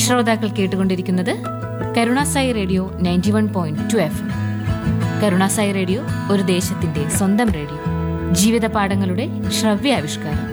ശ്രോതാക്കൾ കേട്ടുകൊണ്ടിരിക്കുന്നത് Karunasai radio ninety one point two F Karunasai radio ഒരു ദേശത്തിന്റെ സ്വന്തം റേഡിയോ ജീവിത പാഠങ്ങളുടെ ശ്രവ്യാവിഷ്കാരം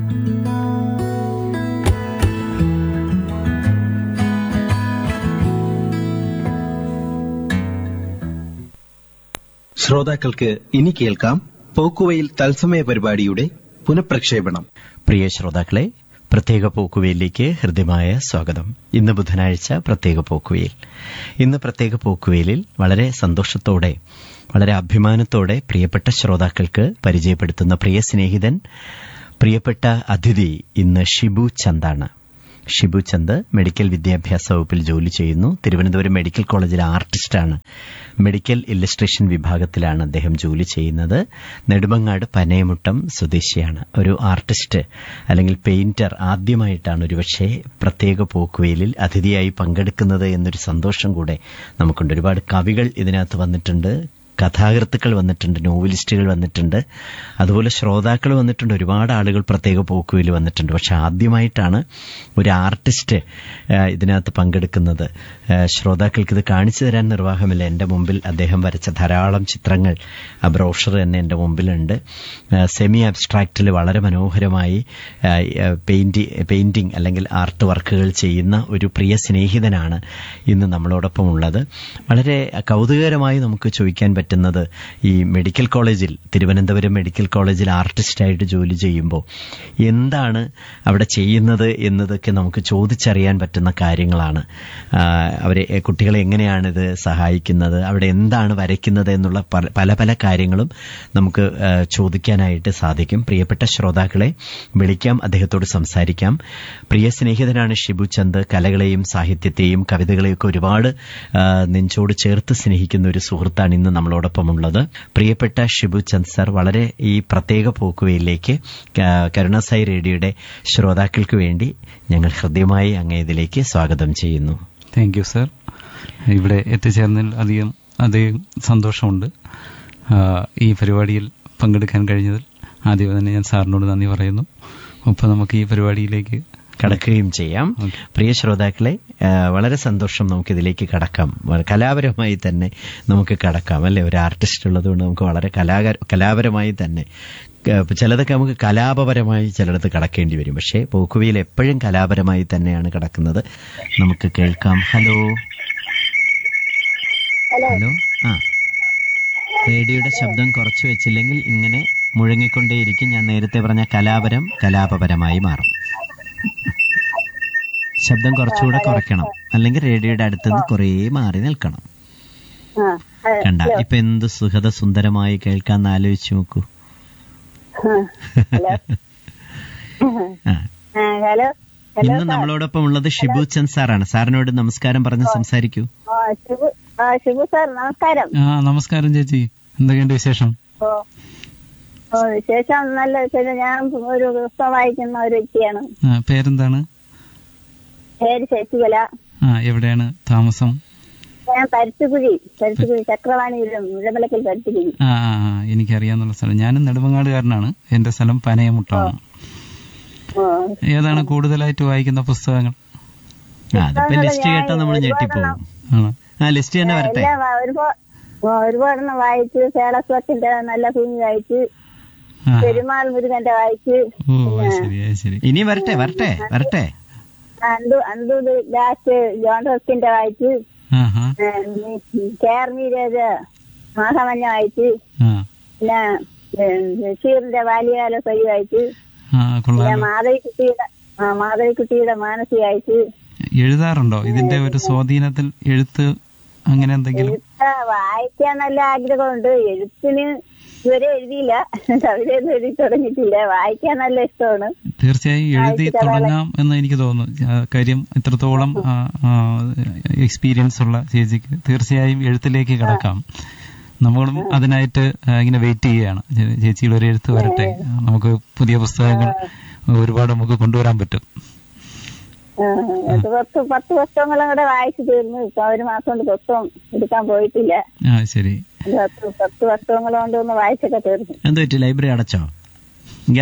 ശ്രോതാക്കൾക്ക് ഇനി കേൾക്കാം പോക്കുവയിൽ തത്സമയ പരിപാടിയുടെ പുനഃപ്രക്ഷേപണം പ്രിയ ശ്രോതാക്കളെ പ്രത്യേക പോക്കുവയിലേക്ക് ഹൃദ്യമായ സ്വാഗതം ഇന്ന് ബുധനാഴ്ച പ്രത്യേക പോക്കുവയിൽ ഇന്ന് പ്രത്യേക പോക്കുവയിലിൽ വളരെ സന്തോഷത്തോടെ വളരെ അഭിമാനത്തോടെ പ്രിയപ്പെട്ട ശ്രോതാക്കൾക്ക് പരിചയപ്പെടുത്തുന്ന പ്രിയ സ്നേഹിതൻ പ്രിയപ്പെട്ട അതിഥി ഇന്ന് ഷിബു ചന്ദാണ് ഷിബു ചന്ദ് മെഡിക്കൽ വിദ്യാഭ്യാസ വകുപ്പിൽ ജോലി ചെയ്യുന്നു തിരുവനന്തപുരം മെഡിക്കൽ കോളേജിലെ ആർട്ടിസ്റ്റാണ് മെഡിക്കൽ ഇല്ലസ്ട്രേഷൻ വിഭാഗത്തിലാണ് അദ്ദേഹം ജോലി ചെയ്യുന്നത് നെടുമങ്ങാട് പനയമുട്ടം സ്വദേശിയാണ് ഒരു ആർട്ടിസ്റ്റ് അല്ലെങ്കിൽ പെയിന്റർ ആദ്യമായിട്ടാണ് ഒരുപക്ഷെ പ്രത്യേക പോക്കുവയിലിൽ അതിഥിയായി പങ്കെടുക്കുന്നത് എന്നൊരു സന്തോഷം കൂടെ നമുക്കുണ്ട് ഒരുപാട് കവികൾ ഇതിനകത്ത് വന്നിട്ടുണ്ട് കഥാകൃത്തുക്കൾ വന്നിട്ടുണ്ട് നോവലിസ്റ്റുകൾ വന്നിട്ടുണ്ട് അതുപോലെ ശ്രോതാക്കൾ വന്നിട്ടുണ്ട് ഒരുപാട് ആളുകൾ പ്രത്യേക പോക്കുവിൽ വന്നിട്ടുണ്ട് പക്ഷെ ആദ്യമായിട്ടാണ് ഒരു ആർട്ടിസ്റ്റ് ആ, ഇതിനകത്ത് പങ്കെടുക്കുന്നത് ആ, ശ്രോതാക്കൾക്ക് ഇത് കാണിച്ചു തരാൻ നിർവാഹമില്ല എൻ്റെ മുമ്പിൽ അദ്ദേഹം വരച്ച ധാരാളം ചിത്രങ്ങൾ ആ ബ്രോഷർ തന്നെ എൻ്റെ മുമ്പിലുണ്ട് സെമി അബ്സ്ട്രാക്റ്റിൽ വളരെ മനോഹരമായി ആ, ആ, പെയിന്റി പെയിന്റിംഗ് അല്ലെങ്കിൽ ആർട്ട് വർക്കുകൾ ചെയ്യുന്ന ഒരു പ്രിയ സ്നേഹിതനാണ് ഇന്ന് നമ്മളോടൊപ്പം ഉള്ളത് വളരെ കൗതുകകരമായി നമുക്ക് ചോദിക്കാൻ പറ്റുന്നത് ഈ മെഡിക്കൽ കോളേജിൽ തിരുവനന്തപുരം മെഡിക്കൽ കോളേജിൽ ആർട്ടിസ്റ്റായിട്ട് ജോലി ചെയ്യുമ്പോൾ എന്താണ് അവിടെ ചെയ്യുന്നത് എന്നതൊക്കെ നമുക്ക് ചോദിച്ചറിയാൻ പറ്റുന്ന കാര്യങ്ങളാണ് ആ, അവരെ കുട്ടികളെ എങ്ങനെയാണ് ഇത് സഹായിക്കുന്നത് അവിടെ എന്താണ് വരയ്ക്കുന്നത് എന്നുള്ള പല പല പല കാര്യങ്ങളും നമുക്ക് ആ, ചോദിക്കാനായിട്ട് സാധിക്കും പ്രിയപ്പെട്ട ശ്രോതാക്കളെ വിളിക്കാം അദ്ദേഹത്തോട് സംസാരിക്കാം പ്രിയ സ്നേഹിതനാണ് ഷിബു ചന്ദ് കലകളെയും സാഹിത്യത്തെയും കവിതകളെയും ഒക്കെ ഒരുപാട് ആ, നെഞ്ചോട് ചേർത്ത് സ്നേഹിക്കുന്ന ഒരു സുഹൃത്താണ് ഇന്ന് നമ്മളോടൊപ്പം ഉള്ളത് പ്രിയപ്പെട്ട ഷിബു ചന്ദ് സർ വളരെ ഈ പ്രത്യേക പോക്കുവയിലേക്ക് ആ, കരുണാസായി റേഡിയോയുടെ ശ്രോതാക്കൾക്ക് വേണ്ടി ഞങ്ങൾ ഹൃദ്യമായി അങ്ങേ ഇതിലേക്ക് സ്വാഗതം ചെയ്യുന്നു താങ്ക് യു സർ ഇവിടെ എത്തിച്ചേർന്നതിൽ അധികം അധികം സന്തോഷമുണ്ട് ആ, ഈ പരിപാടിയിൽ പങ്കെടുക്കാൻ കഴിഞ്ഞതിൽ ആദ്യം തന്നെ ഞാൻ സാറിനോട് നന്ദി പറയുന്നു ഒപ്പം നമുക്ക് ഈ പരിപാടിയിലേക്ക് കടക്കുകയും ചെയ്യാം ഓക്കെ. പ്രിയ ശ്രോതാക്കളെ ആ, വളരെ സന്തോഷം നമുക്ക് ഇതിലേക്ക് കടക്കാം വളരെ കലാപരമായി തന്നെ നമുക്ക് കടക്കാം അല്ലെ ഒരു ആർട്ടിസ്റ്റ് ഉള്ളതുകൊണ്ട് നമുക്ക് വളരെ കലാക കലാപരമായി തന്നെ ആ, ചിലതൊക്കെ നമുക്ക് കലാപപരമായി ചിലടത്ത് കടക്കേണ്ടി വരും പക്ഷേ പോക്കുവയിൽ എപ്പോഴും കലാപരമായി തന്നെയാണ് കിടക്കുന്നത് നമുക്ക് കേൾക്കാം ഹലോ ഹലോ ആ റേഡിയോയുടെ ശബ്ദം കുറച്ച് വെച്ചില്ലെങ്കിൽ ഇങ്ങനെ മുഴങ്ങിക്കൊണ്ടേയിരിക്കും ഞാൻ നേരത്തെ പറഞ്ഞ കലാപരം കലാപപരമായി മാറും ശബ്ദം കുറച്ചുകൂടെ കുറയ്ക്കണം അല്ലെങ്കിൽ റേഡിയോയുടെ അടുത്ത് നിന്ന് കുറേ മാറി നിൽക്കണം ആ, ആ, കണ്ട ഇപ്പൊ എന്ത് സുഖത സുന്ദരമായി കേൾക്കാന്ന് ആലോചിച്ച് നോക്കൂ ഹലോ ആ. ആ, ഹലോ ഹലോ ഇന്ന് നമ്മളോടൊപ്പം ഉള്ളത് ഷിബു ചന്ദ് സാറാണ് സാറിനോട് നമസ്കാരം പറഞ്ഞ് സംസാരിക്കൂ ആ, ശിവു ആ ശിവു സാർ നമസ്കാരം ആ നമസ്കാരം ചേച്ചി എന്തൊക്കെയുണ്ട് വിശേഷം ഓ ഓ വിശേഷം നല്ല വിശേഷം ഞാൻ ഒരു പുസ്തകം വായിക്കുന്ന ഒരു വ്യക്തിയാണ് ആ, പേരെന്താണ് പേര് ശശികല ആ എവിടെയാണ് താമസം ഞാൻ പരുത്തുകുഴി പരുത്തുകുഴി ചക്രവാണിയിലും ഇടമലക്കൽ പരുത്തുകുഴി ആ ആ ആ, എനിക്കറിയാന്നുള്ള സ്ഥലം ഞാനും നെടുമങ്ങാടുകാരനാണ് എന്റെ സ്ഥലം പനയമുട്ടാണ് ഓ ഏതാണ് കൂടുതലായിട്ട് വായിക്കുന്ന പുസ്തകങ്ങൾ ആ അതിപ്പോ ലിസ്റ്റ് കേട്ടാ നമ്മൾ ഞെട്ടിപ്പോവും ആണോ ആ ലിസ്റ്റ് തന്നെ വരട്ടെ എല്ലാം വാ- ഒരുപാട് ഓ, ഒരുപാടെണ്ണം വായിച്ചു കേളസ്വത്തിന്റെ നല്ല ഭൂമി വായിച്ചു ആ പെരുമാൾ മുരുകന്റെ വായിച്ചു ഓ അത് ശരി അത് ശരി ഇനി വരട്ടെ വരട്ടെ വരട്ടെ അണ്ടു അണ്ടു ലാസ്റ്റ് ജോൺ റസ്കിന്റെ വായിച്ചു ആ ഹാ കേർമീരേത് മാസമഞ്ഞ വായിച്ചു ആ പിന്നെ ഉം, ബഷീറിന്റെ ബാല്യകാല സഖി വായിച്ചു ആ പിന്നെ കൊള്ളാം മാധവിക്കുട്ടിയുടെ ആ മാധവിക്കുട്ടിയുടെ മാനസി വായിച്ചു എഴുതാറുണ്ടോ ഇതിന്റെ ഒരു സ്വാധീനത്തിൽ എഴുത്ത് അങ്ങനെ എന്തെങ്കിലും എഴുത്ത വായിക്കാൻ നല്ല ആഗ്രഹമുണ്ട് എഴുത്തിന് ഇതുവരെ എഴുതിയില്ല കവിതയൊന്നും എഴുതി തുടങ്ങിയിട്ടില്ല വായിക്കാൻ നല്ല ഇഷ്ടമാണ് തീർച്ചയായും എഴുതി വായിച്ചിട്ട് തുടങ്ങാം എന്ന് എനിക്ക് തോന്നുന്നു ആ, കാര്യം ഇത്രത്തോളം എക്സ്പീരിയൻസ് ഉള്ള ചേച്ചിക്ക് തീർച്ചയായും എഴുത്തിലേക്ക് കിടക്കാം നമ്മളും അതിനായിട്ട് ആ, ഇങ്ങനെ വെയിറ്റ് ചെയ്യുകയാണ് ചേ- ചേച്ചിയുടെ ഒരു എഴുത്ത് വരട്ടെ നമുക്ക് പുതിയ പുസ്തകങ്ങൾ ഒരുപാട് നമുക്ക് കൊണ്ടുവരാൻ പറ്റും ആ, ഇത് പത്ത് പത്ത് പുസ്തകങ്ങളും കൂടെ വായിച്ചു തീർന്നു ഇപ്പൊ ഒരു മാസം കൊണ്ട് പുസ്തകം എടുക്കാൻ പോയിട്ടില്ല ആ ശരി ഇത് പത്ത് പത്ത് പുസ്തകങ്ങൾ കൊണ്ട് ഒന്ന് വായിച്ചൊക്കെ തീർന്നു എന്ത് പറ്റി ലൈബ്രറി അടച്ചോ എനിക്ക് അറിയണം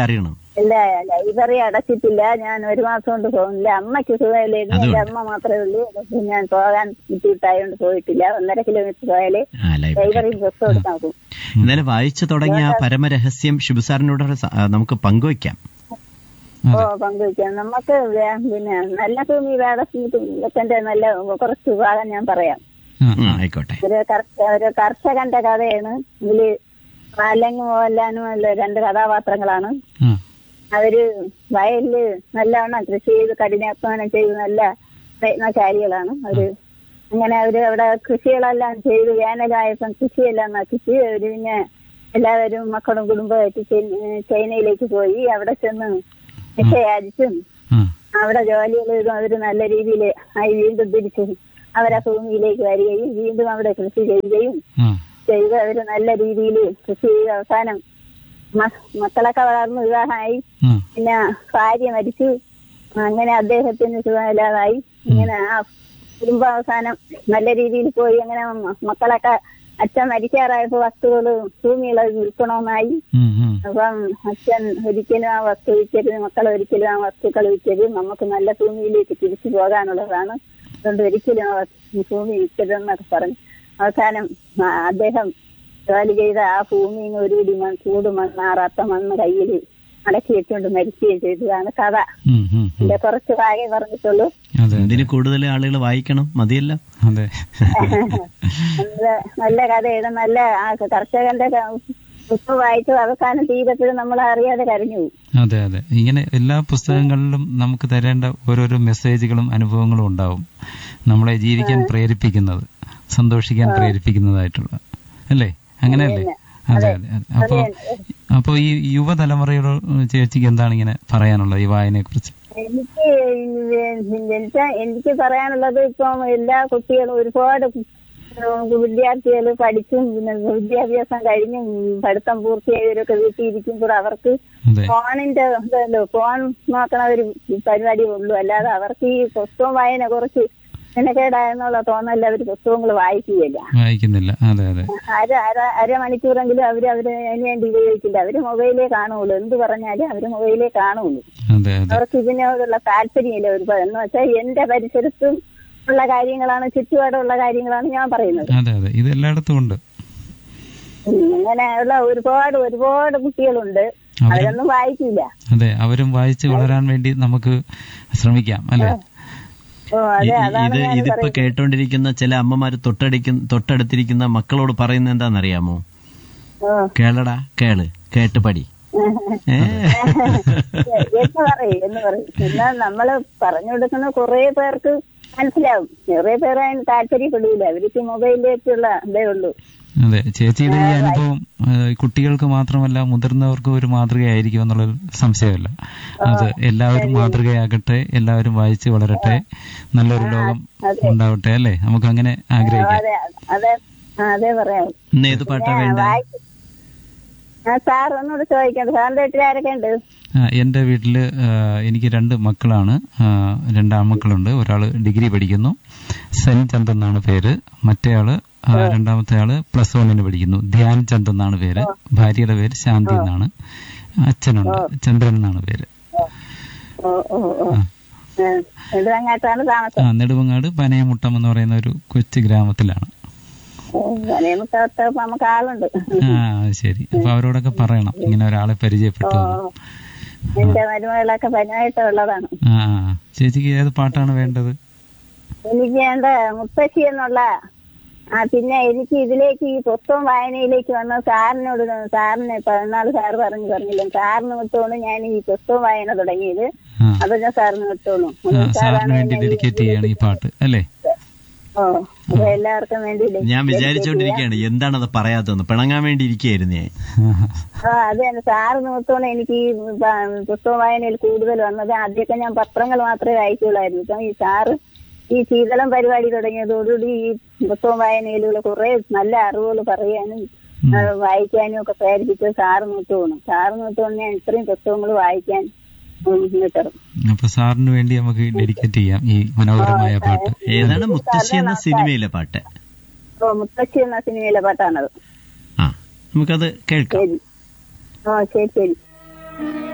ഇല്ല ലൈബ്രറി അടച്ചിട്ടില്ല ഞാൻ ഒരു മാസം കൊണ്ട് പോകുന്നില്ല അമ്മയ്ക്ക് സുഖമില്ലായിരുന്നു എന്റെ അതുകൊണ്ട്. അമ്മ മാത്രമേ ഉള്ളൂ അതുകൊണ്ട് ഞാൻ പോകാൻ ബുദ്ധിമുട്ടായോണ്ട് പോയിട്ടില്ല ഒന്നര കിലോമീറ്റർ പോയാലേ ആ ലൈബ്രറി ലൈബ്രറി പുസ്തകം എടുക്കാൻ പോകും എന്നാലും വായിച്ചു തുടങ്ങിയ ആ പരമരഹസ്യം ശിബുസാറിനോട് സ- ആ, നമുക്ക് പങ്കുവയ്ക്കാം ഓ പങ്കുവയ്ക്കാം നമുക്ക് വേ- പിന്നെ നല്ല ഭൂമി വേടത്തിന്റെ നല്ല കുറച്ച് ഭാഗം ഞാൻ പറയാം ആ, ഉം, ആയിക്കോട്ടെ ഒരു കർഷ ഒരു കർഷകന്റെ കഥയാണ് ഇതില് പാലങ്ങ് മോഹൻലാലും ഉള്ള രണ്ട് കഥാപാത്രങ്ങളാണ് ആ, അവര് വയലില് നല്ലവണ്ണം കൃഷി ചെയ്ത് കഠിനാധ്വാനം ചെയ്ത് നല്ല പ്രയത്നശാലികളാണ് അവര് അങ്ങനെ അവര് അവിടെ കൃഷികളെല്ലാം ചെയ്ത് വേനലായപ്പം കൃഷിയെല്ലാം നശിച്ച് അവര് പിന്നെ എല്ലാവരും മക്കളും കുടുംബമായിട്ട് ചൈ- ചൈനയിലേക്ക് പോയി അവിടെ ചെന്ന് നിശ്ചയാദിച്ചും ആ, അവിടെ ജോലികൾ ചെയ്തും അവര് നല്ല രീതിയിൽ ആയി വീണ്ടും തിരിച്ച് അവരെ ഭൂമിയിലേക്ക് വരികയും വീണ്ടും അവിടെ കൃഷി ചെയ്യുകയും ആ, ചെയ്ത് അവര് നല്ല രീതിയിൽ കൃഷി ചെയ്ത് അവസാനം മ- മക്കളൊക്കെ വളർന്ന് വിവാഹമായി ആ, പിന്നെ ഭാര്യ മരിച്ചു അങ്ങനെ അദ്ദേഹത്തിന് സുഖമില്ലാതായി ഇങ്ങനെ ആ കുടുംബ അവസാനം നല്ല രീതിയിൽ പോയി അങ്ങനെ മ- മക്കളൊക്കെ അച്ഛൻ മരിക്കാറായപ്പോ വസ്തുക്കള് ഭൂമികളെ വിൽക്കണമെന്നായി ഉം, ഉം. അപ്പം അച്ഛൻ ഒരിക്കലും ആ വസ്തു വിൽക്കരുത് മക്കൾ ഒരിക്കലും ആ വസ്തുക്കൾ വിൽക്കരുത് നമുക്ക് നല്ല ഭൂമിയിലേക്ക് തിരിച്ചു പോകാനുള്ളതാണ് അതുകൊണ്ട് ഒരിക്കലും ആ വസ്തു- ഭൂമി വിൽക്കരുതെന്നൊക്കെ പറഞ്ഞു അവസാനം ആ, അദ്ദേഹം ജോലി ചെയ്ത ആ ഭൂമിയിൽ നിന്ന് ഒരു പിടി മണ്ണ് ചൂട് മണ്ണ് ആറാത്ത മണ്ണ് കയ്യിൽ അടക്കി വെച്ചുകൊണ്ട് മരിക്കുകയും ചെയ്തതാണ് കഥ ഉം, ഉം, ഉം. എന്റെ കുറച്ച് ഭാഗം പറഞ്ഞിട്ടുള്ളൂ അതെ ഇതിന് കൂടുതൽ ആളുകൾ വായിക്കണം മതിയല്ല അതെ നല്ല നല്ല കഥയാണ് നല്ല ആ കർഷകന്റെ ക- പുസ്തകം വായിച്ചു അവസാനം തീരപ്പോഴും നമ്മൾ അറിയാതെ കരഞ്ഞു പോകും അതെ അതെ ഇങ്ങനെ എല്ലാ പുസ്തകങ്ങളിലും നമുക്ക് തരേണ്ട ഓരോരോ മെസ്സേജുകളും അനുഭവങ്ങളും ഉണ്ടാവും നമ്മളെ ജീവിക്കാൻ പ്രേരിപ്പിക്കുന്നത് സന്തോഷിക്കാൻ പ്രേരിപ്പിക്കുന്നതായിട്ടുള്ള അല്ലേ അങ്ങനെയല്ലേ അതെ അതെ അതെ. അപ്പോ അപ്പോ ഈ യുവതലമുറയോട് ചേച്ചിക്ക് എന്താണ് ഇങ്ങനെ പറയാനുള്ളത് ഈ വായനയെ കുറിച്ച് എനിക്ക് എനിക്ക് എനിക്ക് പറയാനുള്ളത് ഇപ്പം എല്ലാ കുട്ടികളും ഒരുപാട് വിദ്യാർത്ഥികൾ പഠിച്ചും പിന്നെ വിദ്യാഭ്യാസം കഴിഞ്ഞും പഠിത്തം പൂർത്തിയായവരൊക്കെ വീട്ടിൽ ഇരിക്കുമ്പോൾ അവർക്ക് അതെ ഫോണിന്റെ ഇതല്ലോ ഫോൺ നോക്കണ ഒരു പരിപാടി ഉള്ളൂ അല്ലാതെ അവർക്ക് ഈ പുസ്തകം വായന കുറച്ച് മെനക്കേടായെന്നുള്ള തോന്നല്ല അവർ പുസ്തകങ്ങൾ വായിക്കുകയില്ല വായിക്കുന്നില്ല അതെ അതെ അര അര അരമണിക്കൂറെങ്കിലും അവര് അവര് അതിന് വേണ്ടി ഉപയോഗിക്കില്ല അവര് മൊബൈലേ കാണുള്ളൂ എന്ത് പറഞ്ഞാലും അവര് മൊബൈലേ കാണുള്ളൂ അതെ അതെ അവർക്ക് ഇതിനോടുള്ള താല്പര്യമില്ല ഒരു എന്ന് വെച്ചാൽ എന്റെ പരിസരത്തും ഉള്ള കാര്യങ്ങളാണ് ചുറ്റുപാടുള്ള കാര്യങ്ങളാണ് ഞാൻ പറയുന്നത് അതെ അതെ ഇത് എല്ലായിടത്തും ഉണ്ട് ഉം, അങ്ങനെയുള്ള ഒരുപാട് ഒരുപാട് കുട്ടികളുണ്ട് അവരും അവരൊന്നും വായിക്കില്ല അതെ അവരും വായിച്ച് വളരാൻ വേണ്ടി നമുക്ക് ശ്രമിക്കാം അല്ലെ ഓ അതെ ഇ- അതാണ് ഇത് ഞാൻ ഇതിപ്പോ പറയുന്നത് കേട്ടോണ്ടിരിക്കുന്ന ചില അമ്മമാര് തൊട്ടടിക്കുന്ന തൊട്ടടുത്തിരിക്കുന്ന മക്കളോട് പറയുന്നത് എന്താണെന്നറിയാമോ ഓ കേളടാ കേള് കേട്ട് പടി ഏ? എന്ന് പറയും എന്ന് പറയും എന്നാൽ നമ്മള് പറഞ്ഞു കൊടുക്കുന്ന കുറെ പേർക്ക് മനസ്സിലാവും കുറെ പേർ അതിന് താല്പര്യപ്പെടില്ല അവർക്ക് മൊബൈലിലേക്കുള്ള ഇതേ ഉള്ളൂ അതെ ചേച്ചിയുടെ ഈ അനുഭവം ഏഹ്, കുട്ടികൾക്ക് മാത്രമല്ല മുതിർന്നവർക്കും ഒരു മാതൃകയായിരിക്കും എന്നുള്ളൊരു സംശയമില്ല അത് എല്ലാവരും മാതൃകയാകട്ടെ എല്ലാവരും വായിച്ച് വളരട്ടെ നല്ലൊരു ലോകം ഉണ്ടാവട്ടെ അല്ലേ നമുക്ക് അങ്ങനെ ആഗ്രഹിക്കാം അതെ അതെ ആ, അതേ പറയാം ഇന്ന് ഏത് പാട്ടാ വേണ്ട വായിച്ച് ആ സാർ ഒന്നുകൂടെ ചോദിക്കണ്ട സാറിന്റെ വീട്ടിൽ ആരൊക്കെ ഉണ്ട് ആ, എന്റെ വീട്ടില് ആ, എനിക്ക് രണ്ട് മക്കളാണ് ആ, രണ്ട് ആൺമക്കളുണ്ട് ഒരാള് ഡിഗ്രി പഠിക്കുന്നു സെൻ ചന്ദ് എന്നാണ് പേര് മറ്റേയാള് ആ, രണ്ടാമത്തെ ആള് പ്ലസ് വണ്ണിന് പഠിക്കുന്നു ധ്യാൻ ചന്ദ് എന്നാണ് പേര് ഭാര്യയുടെ പേര് ശാന്തി എന്നാണ് അച്ഛനുണ്ട് ചന്ദ്രൻ എന്നാണ് പേര് ഓ ഓ ഓ നെടുവങ്ങാട്ടാണ് താമസം ആ നെടുമങ്ങാട് പനയമുട്ടം എന്ന് പറയുന്ന ഒരു കൊച്ചു ഗ്രാമത്തിലാണ് മുട്ടത്ത് നമുക്ക് ആളുണ്ട് ആ അത് ശരി അപ്പൊ അവരോടൊക്കെ പറയണം ഇങ്ങനെ ഒരാളെ പരിചയപ്പെട്ടു എന്ന്. എന്റെ മരുമകളൊക്കെ പനിയായിട്ടുള്ളതാണ് ആ ആ. ചേച്ചിക്ക് ഏത് പാട്ടാണ് വേണ്ടത് എനിക്ക് വേണ്ട മുത്തശ്ശി എന്നുള്ള ആ പിന്നെ എനിക്ക് ഇതിലേക്ക് ഈ പുസ്തകം വായനയിലേക്ക് വന്ന സാറിനോട് സാറിന് പതിനാല് സാറ് പറഞ്ഞു പറഞ്ഞില്ല സാറിന് വിട്ടോണ്ട് ഞാൻ ഈ പുസ്തകം വായന തുടങ്ങിയത് ആ അത് ഞാൻ സാറിന് വിട്ടോളൂ ആ, സാറിന് വേണ്ടി ഡെഡിക്കേറ്റ് ചെയ്യാണ് ഈ പാട്ട് അല്ലേ ഓ അപ്പൊ എല്ലാവർക്കും വേണ്ടി ഞാൻ വിചാരിച്ചോണ്ടിരിക്കുകയാണ് എന്താണത് പറയാത്തതെന്ന് പിണങ്ങാൻ വേണ്ടി ഇരിക്കുകയായിരുന്നു ഞാൻ ആ അത് തന്നെ സാറ് നിമിത്തമാണ് എനിക്ക് ഈ പ- പുസ്തക വായനയിൽ കൂടുതൽ വന്നത് ആദ്യമൊക്കെ ഞാൻ പത്രങ്ങൾ മാത്രമേ വായിക്കുള്ളായിരുന്നു ഇപ്പം ഈ സാറ് ഈ ശീതളം പരിപാടി തുടങ്ങിയതോടുകൂടി ഈ പുസ്തകം വായനയിലുള്ള കുറെ നല്ല അറിവുകൾ പറയാനും ഉം. ആ, വായിക്കാനും ഒക്കെ പ്രേരിപ്പിച്ചത് സാറ് നിമിത്തമാണ് സാറ് നിമിത്തമാണ് ഞാൻ ഇത്രയും പുസ്തകങ്ങൾ വായിക്കാൻ കിട്ടും അപ്പൊ സാറിന് വേണ്ടി നമുക്ക് ഡെഡിക്കേറ്റ് ചെയ്യാം ഈ മനോഹരമായ പാട്ട് ഏതാണ് മുത്തശ്ശി എന്ന സിനിമയിലെ പാട്ട് ഓ മുത്തശ്ശി എന്ന സിനിമയിലെ പാട്ടാണത് ആ നമുക്കത് കേൾക്കാം ശരി ഓ ശരി ശരി